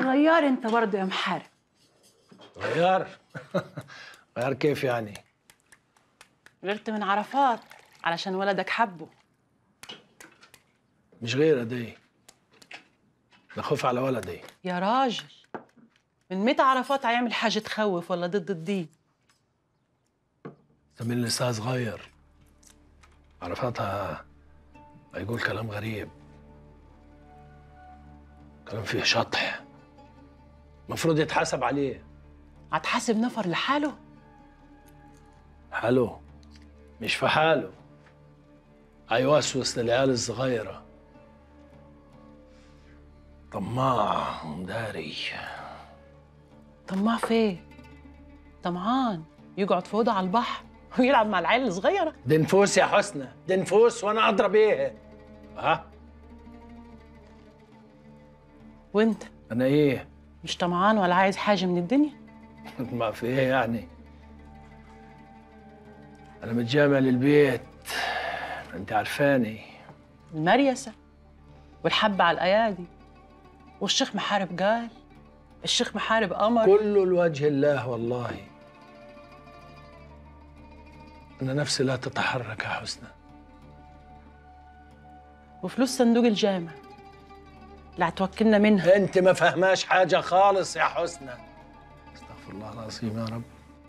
غيار انت برضه يا محارب غيار غيار كيف يعني غيرت من عرفات علشان ولدك حبه مش غير دي ده خوف على ولدي يا راجل من متى عرفات هيعمل حاجة تخوف ولا ضد الدين زميل لسه صغير عرفاتها هيقول كلام غريب كلام فيه شطح المفروض يتحاسب عليه هتحاسب نفر لحاله حاله مش في حاله هيوسوس للعيال الصغيرة طماع ومداري طماع فين طمعان يقعد في اوضه على البحر ويلعب مع العيال الصغيره دي نفوس يا حسنى دي نفوس وانا اضرب ايه ها وانت انا ايه مش طمعان ولا عايز حاجه من الدنيا ما في ايه يعني انا متجامع للبيت انت عارفاني المريسه والحبه على الايادي والشيخ محارب قال الشيخ محارب امر كله لوجه الله والله انا نفسي لا تتحرك يا حسنى وفلوس صندوق الجامع اللي هتوكلنا منها انت ما فهماش حاجه خالص يا حسنى استغفر الله العظيم يا رب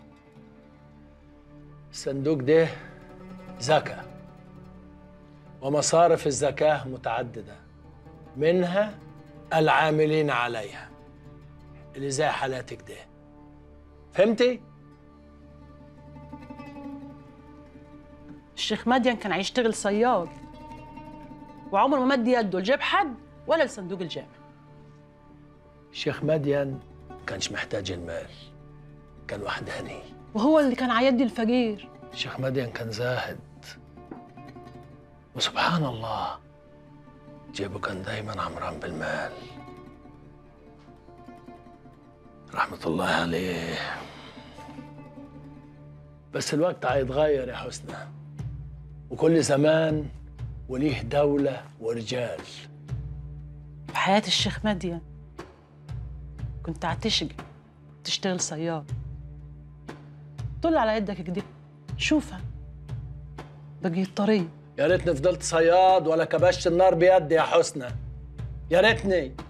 الصندوق ده زكاه ومصارف الزكاه متعدده منها العاملين عليها اللي زي حالاتك ده فهمتي الشيخ مدين كان هيشتغل صياد وعمره ما مد يده لجيب حد ولا لصندوق الجامع الشيخ مدين كانش محتاج المال كان وحداني وهو اللي كان عيدي الفقير الشيخ مدين كان زاهد وسبحان الله جيبه كان دايما عمران بالمال رحمة الله عليه بس الوقت هيتغير يا حسنى وكل زمان وليه دولة ورجال في حياة الشيخ مدين كنت هتشقى تشتغل صياد طل على يدك كده شوفها بقيت طري يا ريتني فضلت صياد ولا كبشت النار بيدي يا حسنى يا ريتني